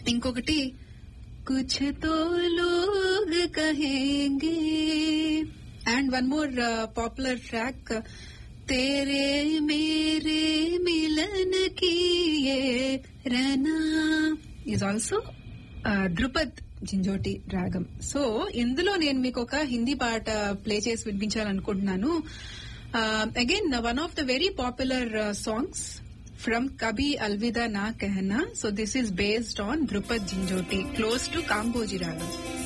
ఇంకొకటి కుछ to log kahenge and one more popular track Tere Mere मिलन की ये रना ఈజ్ ఆల్సో ధృపద్ జింజోటి రాగం సో ఇందులో నేను మీకు ఒక హిందీ పాట ప్లే చేసి వినిపించాలనుకుంటున్నాను again one of the very popular songs from Kabhi Alvida Na Kahna so this is based on Dhrupad Jhinjhoti close to Kamboji రాగం